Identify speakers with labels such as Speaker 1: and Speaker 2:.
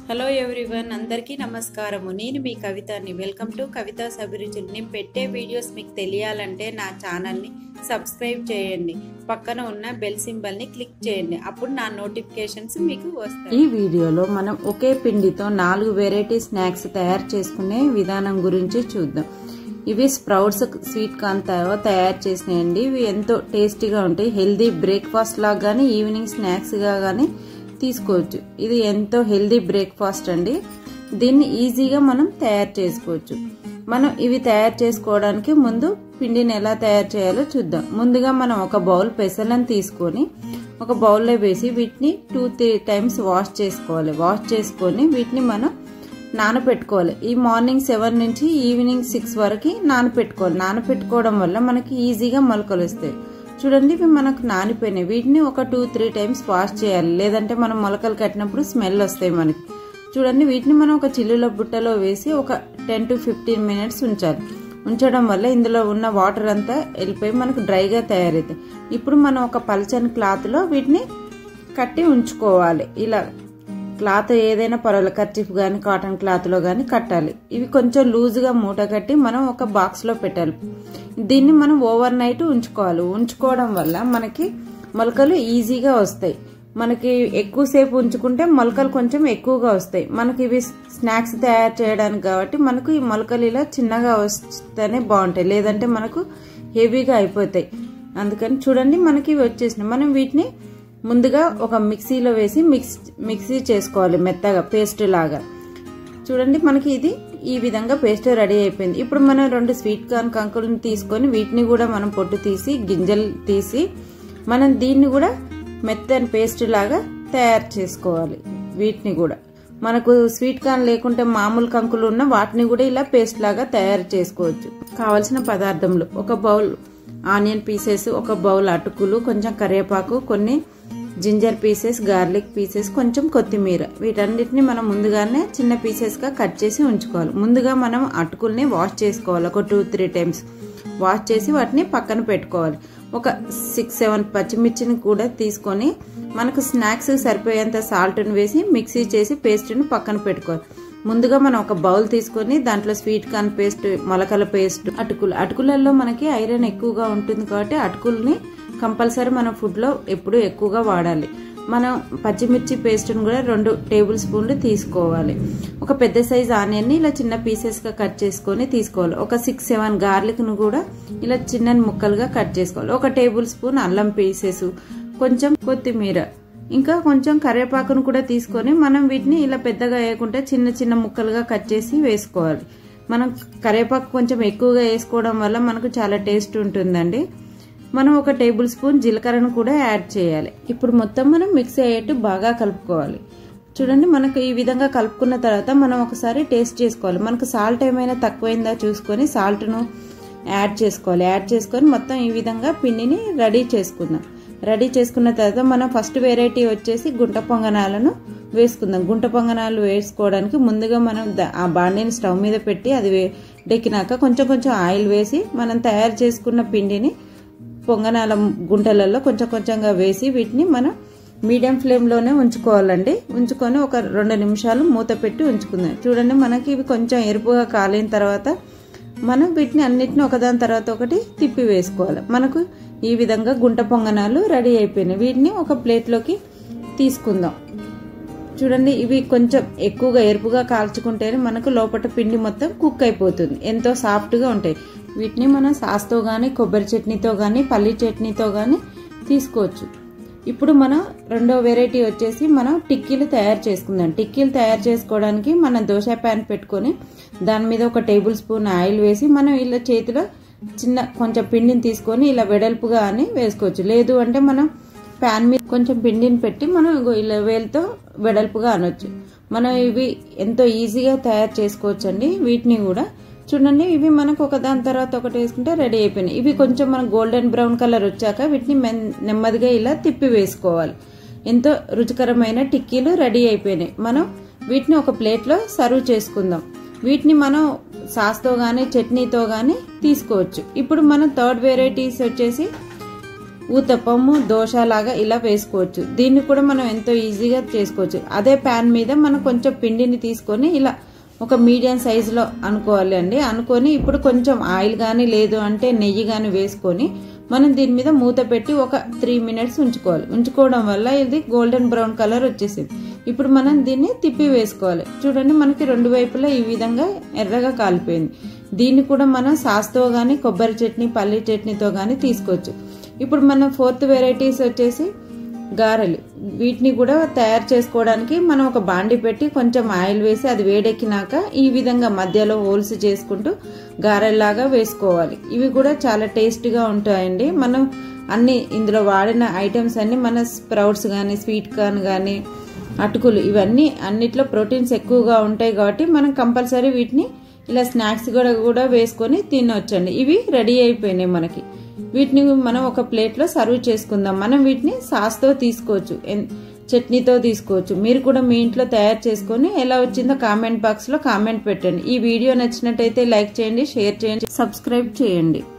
Speaker 1: hello everyone అందరికీ నమస్కారము నేను మీ కవితని వెల్కమ్ టు కవితాస్ అభిరుచులు నేను పెట్టే వీడియోస్ మీకు తెలియాలంటే నా ఛానల్ని సబ్స్క్రైబ్ చేయండి పక్కన ఉన్న బెల్ సింబల్ని క్లిక్ చేయండి అప్పుడు నా నోటిఫికేషన్స్ మీకు వస్తాయి
Speaker 2: ఈ వీడియోలో మనం ఒకే పిండితో నాలుగు వెరైటీ స్నాక్స్ తయారు చేసుకునే విధానం గురించి చూద్దాం ఇవి స్ప్రౌట్స్ స్వీట్ కార్న్ తో తయారు చేసినాయండి ఇవి ఎంతో టేస్టీగా ఉంటాయి హెల్దీ బ్రేక్ఫాస్ట్ లాగా కానీ ఈవినింగ్ స్నాక్స్గా కానీ తీసుకోవచ్చు ఇది ఎంతో హెల్దీ బ్రేక్ఫాస్ట్ అండి దీన్ని ఈజీగా మనం తయారు చేసుకోవచ్చు మనం ఇవి తయారు చేసుకోవడానికి ముందు పిండిని ఎలా తయారు చేయాలో చూద్దాం ముందుగా మనం ఒక బౌల్ పెసలను తీసుకొని ఒక బౌల్లో వేసి వీటిని టూ త్రీ టైమ్స్ వాష్ చేసుకోవాలి వాష్ చేసుకొని వీటిని మనం నానపెట్టుకోవాలి ఈ మార్నింగ్ సెవెన్ నుంచి ఈవినింగ్ సిక్స్ వరకు నానపెట్టుకోవాలి నానపెట్టుకోవడం వల్ల మనకి ఈజీగా మొలకలు వస్తాయి చూడండి ఇవి మనకు నానిపోయినాయి వీటిని ఒక టూ త్రీ టైమ్స్ వాష్ చేయాలి లేదంటే మనం మొలకలు కట్టినప్పుడు స్మెల్ వస్తాయి మనకి చూడండి వీటిని మనం ఒక చిల్లుల బుట్టలో వేసి ఒక టెన్ టు ఫిఫ్టీన్ మినిట్స్ ఉంచాలి ఉంచడం వల్ల ఇందులో ఉన్న వాటర్ అంతా వెళ్ళిపోయి మనకు డ్రైగా తయారవుతాయి ఇప్పుడు మనం ఒక పల్చని క్లాత్లో వీటిని కట్టి ఉంచుకోవాలి ఇలా క్లాత్ ఏదైనా పర్వాలేదు కర్చీఫ్ కానీ కాటన్ క్లాత్లో కానీ కట్టాలి ఇవి కొంచెం లూజ్గా మూట కట్టి మనం ఒక బాక్స్లో పెట్టాలి దీన్ని మనం ఓవర్ నైట్ ఉంచుకోవాలి ఉంచుకోవడం వల్ల మనకి మొలకలు ఈజీగా వస్తాయి మనకి ఎక్కువసేపు ఉంచుకుంటే మొలకలు కొంచెం ఎక్కువగా వస్తాయి మనకి ఇవి స్నాక్స్ తయారు చేయడానికి కాబట్టి మనకు ఈ మొలకలు ఇలా చిన్నగా వస్తేనే బాగుంటాయి లేదంటే మనకు హెవీగా అయిపోతాయి అందుకని చూడండి మనకి ఇవి వచ్చేసినాయి మనం వీటిని ముందుగా ఒక మిక్సీలో వేసి మిక్స్ మిక్సీ చేసుకోవాలి మెత్తగా పేస్ట్ లాగా చూడండి మనకి ఇది ఈ విధంగా పేస్ట్ రెడీ అయిపోయింది ఇప్పుడు మనం రెండు స్వీట్ కార్న్ కంకులను తీసుకొని వీటిని కూడా మనం పొట్టు తీసి గింజలు తీసి మనం దీన్ని కూడా మెత్తని పేస్ట్ లాగా తయారు చేసుకోవాలి వీటిని కూడా మనకు స్వీట్ కార్న్ లేకుంటే మామూలు కంకులు ఉన్న వాటిని కూడా ఇలా పేస్ట్ లాగా తయారు చేసుకోవచ్చు కావలసిన పదార్థములు ఒక బౌల్ ఆనియన్ పీసెస్ ఒక బౌల్ అటుకులు కొంచెం కరివేపాకు కొన్ని జింజర్ పీసెస్ గార్లిక్ పీసెస్ కొంచెం కొత్తిమీర వీటన్నిటిని మనం ముందుగానే చిన్న పీసెస్గా కట్ చేసి ఉంచుకోవాలి ముందుగా మనం అటుకుల్ని వాష్ చేసుకోవాలి ఒక టూ త్రీ టైమ్స్ వాష్ చేసి వాటిని పక్కన పెట్టుకోవాలి ఒక సిక్స్ సెవెన్ పచ్చిమిర్చిని కూడా తీసుకొని మనకు స్నాక్స్ సరిపోయేంత సాల్ట్ని వేసి మిక్సీ చేసి పేస్ట్ని పక్కన పెట్టుకోవాలి ముందుగా మనం ఒక బౌల్ తీసుకొని దాంట్లో స్వీట్ కార్న్ పేస్ట్ మొలకల పేస్ట్ అటుకులు అటుకులలో మనకి ఐరన్ ఎక్కువగా ఉంటుంది కాబట్టి అటుకుల్ని కంపల్సరీ మనం ఫుడ్లో ఎప్పుడు ఎక్కువగా వాడాలి మనం పచ్చిమిర్చి పేస్ట్ని కూడా రెండు టేబుల్ స్పూన్లు తీసుకోవాలి ఒక పెద్ద సైజ్ ఆనియన్ని ఇలా చిన్న పీసెస్గా కట్ చేసుకొని తీసుకోవాలి ఒక సిక్స్ సెవెన్ గార్లిక్ను కూడా ఇలా చిన్న ముక్కలుగా కట్ చేసుకోవాలి ఒక టేబుల్ స్పూన్ అల్లం పీసెస్ కొంచెం కొత్తిమీర ఇంకా కొంచెం కరివేపాకును కూడా తీసుకొని మనం వీటిని ఇలా పెద్దగా వేయకుండా చిన్న చిన్న ముక్కలుగా కట్ చేసి వేసుకోవాలి మనం కరివేపాకు కొంచెం ఎక్కువగా వేసుకోవడం వల్ల మనకు చాలా టేస్ట్ ఉంటుందండి మనం ఒక టేబుల్ స్పూన్ జీలకర్రను కూడా యాడ్ చేయాలి ఇప్పుడు మొత్తం మనం మిక్స్ అయ్యేట్టు బాగా కలుపుకోవాలి చూడండి మనకు ఈ విధంగా కలుపుకున్న తర్వాత మనం ఒకసారి టేస్ట్ చేసుకోవాలి మనకు సాల్ట్ ఏమైనా తక్కువైందా చూసుకొని సాల్ట్ను యాడ్ చేసుకోవాలి యాడ్ చేసుకొని మొత్తం ఈ విధంగా పిండిని రెడీ చేసుకుందాం రెడీ చేసుకున్న తర్వాత మనం ఫస్ట్ వెరైటీ వచ్చేసి గుంట పొంగనాలను వేసుకుందాం గుంట పొంగనాలు వేసుకోవడానికి ముందుగా మనం ఆ బాండీని స్టవ్ మీద పెట్టి అది డెక్కినాక కొంచెం కొంచెం ఆయిల్ వేసి మనం తయారు చేసుకున్న పిండిని పొంగనాల గుంటలలో కొంచెం కొంచెంగా వేసి వీటిని మనం మీడియం ఫ్లేమ్లోనే ఉంచుకోవాలండి ఉంచుకొని ఒక రెండు నిమిషాలు మూత పెట్టి ఉంచుకుందాం చూడండి మనకి ఇవి కొంచెం ఎరుపుగా కాలిన తర్వాత మనం వీటిని అన్నిటిని ఒకదాని తర్వాత ఒకటి తిప్పి వేసుకోవాలి మనకు ఈ విధంగా గుంట పొంగనాలు రెడీ అయిపోయినాయి వీటిని ఒక ప్లేట్లోకి తీసుకుందాం చూడండి ఇవి కొంచెం ఎక్కువగా ఎరుపుగా కాల్చుకుంటేనే మనకు లోపల పిండి మొత్తం కుక్ అయిపోతుంది ఎంతో సాఫ్ట్గా ఉంటాయి వీటిని మనం సాస్తో కానీ కొబ్బరి చట్నీతో కానీ పల్లి చట్నీతో కానీ తీసుకోవచ్చు ఇప్పుడు మనం రెండో వెరైటీ వచ్చేసి మనం టిక్కీలు తయారు చేసుకుందాం టిక్కీలు తయారు చేసుకోవడానికి మనం దోశ ప్యాన్ పెట్టుకొని దాని మీద ఒక టేబుల్ స్పూన్ ఆయిల్ వేసి మనం ఇలా చేతిలో చిన్న కొంచెం పిండిని తీసుకొని ఇలా వెడల్పుగా అని వేసుకోవచ్చు లేదు అంటే మనం ప్యాన్ మీద కొంచెం పిండిని పెట్టి మనం ఇలా వేలతో వెడల్పుగా అనొచ్చు మనం ఇవి ఎంతో ఈజీగా తయారు చేసుకోవచ్చు అండి వీటిని కూడా చూడండి ఇవి మనకు ఒక దాని తర్వాత ఒకటి వేసుకుంటే రెడీ అయిపోయినాయి ఇవి కొంచెం మనం గోల్డెన్ బ్రౌన్ కలర్ వచ్చాక వీటిని నెమ్మదిగా ఇలా తిప్పి వేసుకోవాలి ఎంతో రుచికరమైన టిక్కీలు రెడీ అయిపోయినాయి మనం వీటిని ఒక ప్లేట్లో సర్వ్ చేసుకుందాం వీటిని మనం సాస్తో కానీ చట్నీతో కానీ తీసుకోవచ్చు ఇప్పుడు మనం థర్డ్ వెరైటీస్ వచ్చేసి ఊతప్పము దోశ లాగా ఇలా వేసుకోవచ్చు దీన్ని కూడా మనం ఎంతో ఈజీగా చేసుకోవచ్చు అదే ప్యాన్ మీద మనం కొంచెం పిండిని తీసుకొని ఇలా ఒక మీడియం సైజులో అనుకోవాలి అండి అనుకొని ఇప్పుడు కొంచెం ఆయిల్ కానీ లేదు అంటే నెయ్యి కానీ వేసుకొని మనం దీని మీద మూత పెట్టి ఒక త్రీ మినిట్స్ ఉంచుకోవాలి ఉంచుకోవడం వల్ల ఇది గోల్డెన్ బ్రౌన్ కలర్ వచ్చేసింది ఇప్పుడు మనం దీన్ని తిప్పి వేసుకోవాలి చూడండి మనకి రెండు వైపులా ఈ విధంగా ఎర్రగా కాలిపోయింది దీన్ని కూడా మనం సాస్తో కానీ కొబ్బరి చట్నీ పల్లి చట్నీతో కానీ తీసుకోవచ్చు ఇప్పుడు మనం ఫోర్త్ వెరైటీస్ వచ్చేసి గారెలు వీటిని కూడా తయారు చేసుకోవడానికి మనం ఒక బాండి పెట్టి కొంచెం ఆయిల్ వేసి అది వేడెక్కినాక ఈ విధంగా మధ్యలో హోల్స్ చేసుకుంటూ గారెల్లాగా వేసుకోవాలి ఇవి కూడా చాలా టేస్టీగా ఉంటాయండి మనం అన్ని ఇందులో వాడిన ఐటమ్స్ అన్ని మన స్ప్రౌట్స్ కానీ స్వీట్ కార్న్ కానీ అటుకులు ఇవన్నీ అన్నిట్లో ప్రోటీన్స్ ఎక్కువగా ఉంటాయి కాబట్టి మనం కంపల్సరీ వీటిని ఇలా స్నాక్స్ కూడా కూడా వేసుకొని తినొచ్చండి ఇవి రెడీ అయిపోయినాయి మనకి వీటిని మనం ఒక ప్లేట్లో సర్వ్ చేసుకుందాం మనం వీటిని సాస్తో తీసుకోవచ్చు చట్నీతో తీసుకోవచ్చు మీరు కూడా మీ ఇంట్లో తయారు చేసుకొని ఎలా వచ్చిందో కామెంట్ బాక్స్లో కామెంట్ పెట్టండి ఈ వీడియో నచ్చినట్టయితే లైక్ చేయండి షేర్ చేయండి సబ్స్క్రైబ్ చేయండి